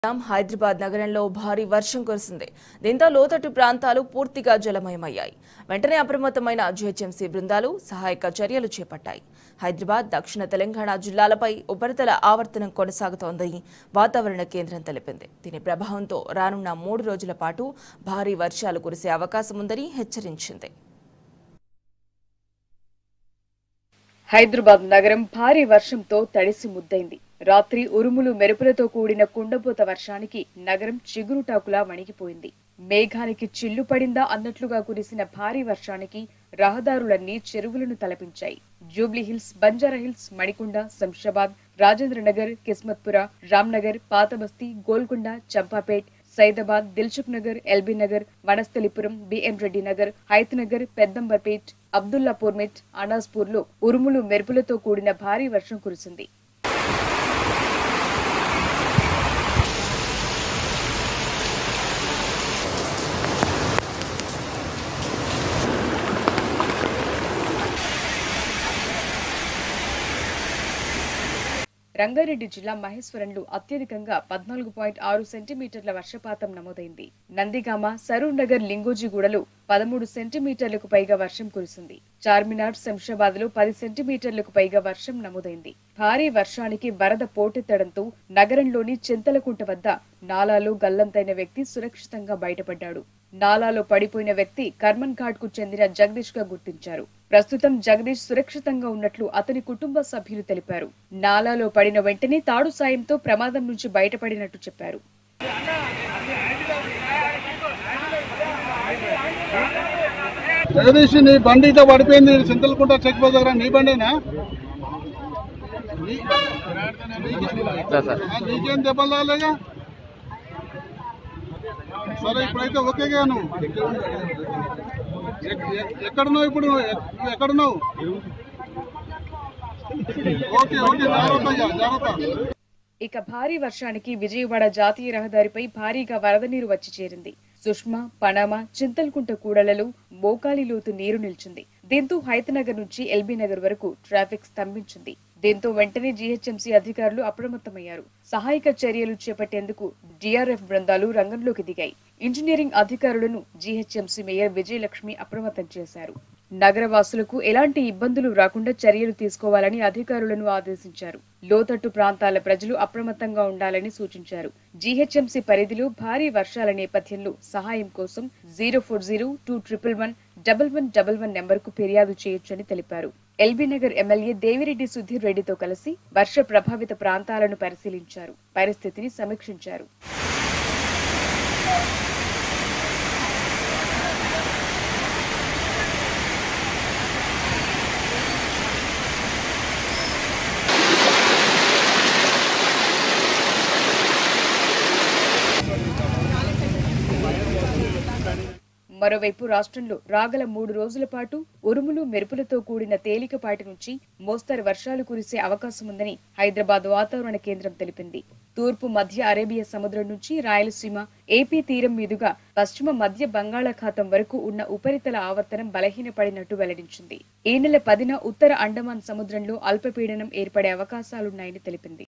హైదరాబాద్ నగరంలో భారీ వర్షం కురిసింది దీంతో లోతట్టు ప్రాంతాలు పూర్తిగా జలమయమయ్యాయి వెంటనే అప్రమత్తమైన జీహెచ్ఎంసీ బృందాలు సహాయక చర్యలు చేపట్టాయి హైదరాబాద్ దక్షిణ తెలంగాణ జిల్లాలపై ఉపరితల ఆవర్తనం కొనసాగుతోందని వాతావరణ కేంద్రం తెలిపింది దీని ప్రభావంతో రానున్న మూడు రోజుల పాటు భారీ వర్షాలు కురిసే అవకాశం ఉందని హెచ్చరించింది హైదరాబాద్ నగరం భారీ వర్షంతో తడిసి ముద్దైంది రాత్రి ఉరుములు మెరుపులతో కూడిన కుండపోత వర్షానికి నగరం చిగురుటాకులా వణికిపోయింది మేఘానికి చిల్లు పడిందా అన్నట్లుగా కురిసిన భారీ వర్షానికి రహదారులన్నీ చెరువులను తలపించాయి జూబ్లీ హిల్స్ బంజారా హిల్స్ మణికొండ శంషాబాద్ రాజేంద్ర నగర్ కిస్మత్పుర రామ్నగర్ పాతబస్తీ గోల్కొండ చంపాపేట్ సైదాబాద్ దిల్సుఖ్ నగర్ ఎల్బీ నగర్ వనస్థలిపురం బిఎం రెడ్డి నగర్ హైత్ నగర్ పెద్దంబర్పేట్ అబ్దుల్లాపూర్ మెట్ అనాస్పూర్ లో ఉరుములు మెరుపులతో కూడిన భారీ వర్షం కురిసింది రంగారెడ్డి జిల్లా మహేశ్వరంలో అత్యధికంగా పద్నాలుగు పాయింట్ ఆరు సెంటీమీటర్ల వర్షపాతం నమోదైంది నందిగామ సరూర్ నగర్ లింగోజిగూడలో పదమూడు సెంటీమీటర్లకు పైగా వర్షం కురిసింది చార్మినార్ శంషాబాద్ లో పది సెంటీమీటర్లకు పైగా వర్షం నమోదైంది భారీ వర్షానికి వరద పోటెత్తడంతో నగరంలోని చింతలకుంట వద్ద నాలాలో గల్లంతైన వ్యక్తి సురక్షితంగా బయటపడ్డాడు నాలాలో పడిపోయిన వ్యక్తి కర్మన్ ఘాట్ కు చెందిన జగదీష్ గా గుర్తించారు ప్రస్తుతం జగదీష్ సురక్షితంగా ఉన్నట్లు అతని కుటుంబ సభ్యులు తెలిపారు నాలాలో పడిన వెంటనే తాడు సాయంతో ప్రమాదం నుంచి బయటపడినట్టు చెప్పారు జగదీష్ నీ బండి ఇట్లా పడిపోయింది చింతలకుంట చెక్ పోస్ట్ దగ్గర నీ బండేనా నీ- ఆ, నీకేం దెబ్బలు రాలేగా సరే ఇప్పుడైతే ఓకేగా నువ్వు ఎక్- ఎక్- ఎక్కడున్నావు ఇప్పుడు నువ్వు ఎక్- నువ్వు ఎక్కడున్నావు ఓకే ఓకే జాగ్రత్త అయ్యా, జాగ్రత్త ఇక భారీ వర్షానికి విజయవాడ జాతీయ రహదారిపై భారీగా వరద నీరు వచ్చి చేరింది సుష్మా పనామా చింతల్కుంట కూడలలో మోకాలి లోతు నీరు నిల్చింది దీంతో హైతనగర్ నుంచి ఎల్బీ నగర్ వరకు ట్రాఫిక్ స్తంభించింది దీంతో వెంటనే జీహెచ్ఎంసీ అధికారులు అప్రమత్తమయ్యారు సహాయక చర్యలు చేపట్టేందుకు డిఆర్ఎఫ్ బృందాలు రంగంలోకి దిగాయి ఇంజనీరింగ్ అధికారులను జీహెచ్ఎంసీ మేయర్ విజయలక్ష్మి అప్రమత్తం చేశారు నగరవాసులకు ఎలాంటి ఇబ్బందులు రాకుండా చర్యలు తీసుకోవాలని అధికారులను ఆదేశించారు లోతట్టు ప్రాంతాల ప్రజలు అప్రమత్తంగా ఉండాలని సూచించారు జీహెచ్ఎంసీ పరిధిలో భారీ వర్షాల నేపథ్యంలో సహాయం కోసం zero four zero two triple one double one double one నెంబర్కు ఫిర్యాదు చేయొచ్చని తెలిపారు ఎల్బీ నగర్ ఎమ్మెల్యే దేవిరెడ్డి సుధీర్ రెడ్డితో కలిసి వర్ష ప్రభావిత ప్రాంతాలను పరిశీలించారు పరిస్థితిని సమీక్షించారు మరోవైపు రాష్ట్రంలో రాగల మూడు రోజుల పాటు ఉరుములు మెరుపులతో కూడిన తేలికపాటి నుంచి మోస్తరు వర్షాలు కురిసే అవకాశం ఉందని హైదరాబాద్ వాతావరణ కేంద్రం తెలిపింది తూర్పు మధ్య అరేబియా సముద్రం నుంచి రాయలసీమ ఏపీ తీరం మీదుగా పశ్చిమ మధ్య బంగాళాఖాతం వరకు ఉన్న ఉపరితల ఆవర్తనం బలహీనపడినట్టు వెల్లడించింది ఈ నెల పదిన ఉత్తర అండమాన్ సముద్రంలో అల్పపీడనం ఏర్పడే అవకాశాలున్నాయని తెలిపింది